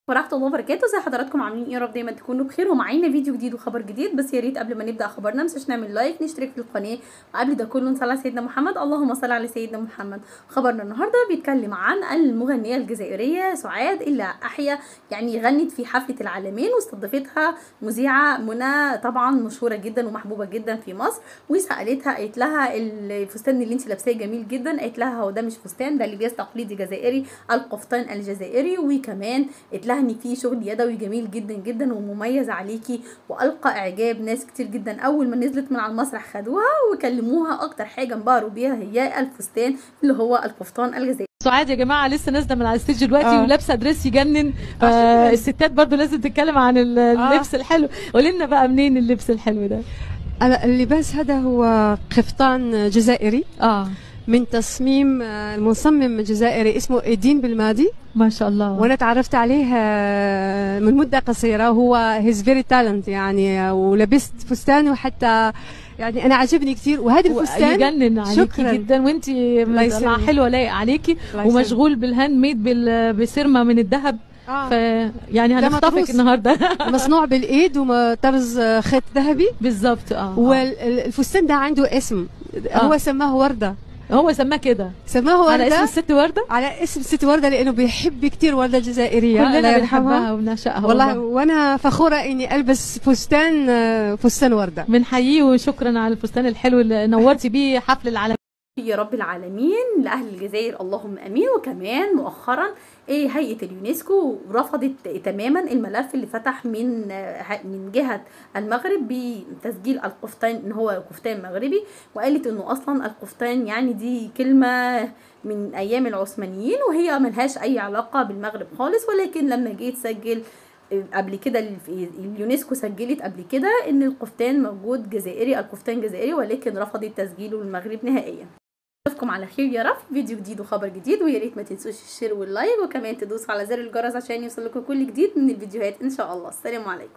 ورحمة الله وبركاته زي حضراتكم عاملين ايه يا رب دايما تكونوا بخير ومعانا فيديو جديد وخبر جديد بس يا ريت قبل ما نبدا خبرنا مش نعمل لايك نشترك في القناه وقبل ده كله نصلي على سيدنا محمد اللهم صل على سيدنا محمد خبرنا النهارده بيتكلم عن المغنيه الجزائريه سعاد اللي احيا يعني غنت في حفله العالمين واستضافتها مذيعه منى طبعا مشهوره جدا ومحبوبه جدا في مصر وسالتها قالت لها الفستان اللي انت لابساه جميل جدا قالت لها هو ده مش فستان ده لباس تقليدي جزائري القفطان الجزائري وكمان قالت لها ان في شغل يدوي جميل جدا جدا ومميز عليكي والقى اعجاب ناس كتير جدا اول ما نزلت من على المسرح خدوها وكلموها اكتر حاجه انبهروا بيها هي الفستان اللي هو القفطان الجزائري سعاد يا جماعه لسه نازله من على الستيج دلوقتي آه. ولابسه دريس يجنن فالستات برضو لازم تتكلم عن ال- اللبس الحلو قولي لنا بقى منين اللبس الحلو ده أنا اللباس هذا هو قفطان جزائري اه من تصميم آه، المصمم جزائري اسمه ايدين بالمادي ما شاء الله وانا تعرفت عليه آه، من مده قصيره هو هيز فيري تالنت يعني آه، ولبست فستان وحتى يعني انا عجبني كثير وهذا الفستان يجنن عليكي شكراً. جدا وانتي الله يسلمك. مع حلوه لايق عليكي الله يسلمك. ومشغول بالهاند ميد بال- بسرمه من الذهب ف آه. يعني ده هنخطفك مدروس. النهارده مصنوع بالايد وطرز آه، خيط ذهبي بالظبط اه والفستان ده عنده اسم هو سماه ورده هو سماه كده سماه على اسم ورده الست ورده على اسم ست ورده لانه بيحب كثير ورده الجزائريه الله كلنا يرحمها. بنحبها وبنعشقها والله وانا فخوره اني البس فستان آه، فستان ورده بنحييه وشكرا على الفستان الحلو اللي نورتي بيه حفل العالم يا رب العالمين لاهل الجزائر اللهم امين وكمان مؤخرا ايه هيئه اليونسكو رفضت تماما الملف اللي فتح من آه، من جهه المغرب بتسجيل القفطان ان هو قفطان مغربي وقالت انه اصلا القفطان يعني دي كلمه من ايام العثمانيين وهي ملهاش اي علاقه بالمغرب خالص ولكن لما جيت تسجل قبل كده ال- اليونسكو سجلت قبل كده ان القفطان موجود جزائري القفطان جزائري ولكن رفضت تسجيله للمغرب نهائيا اشوفكم على خير يا رب في فيديو جديد وخبر جديد ويا ريت ما تنسوش الشير واللايك وكمان تدوسوا على زر الجرس عشان يوصلكم كل جديد من الفيديوهات ان شاء الله السلام عليكم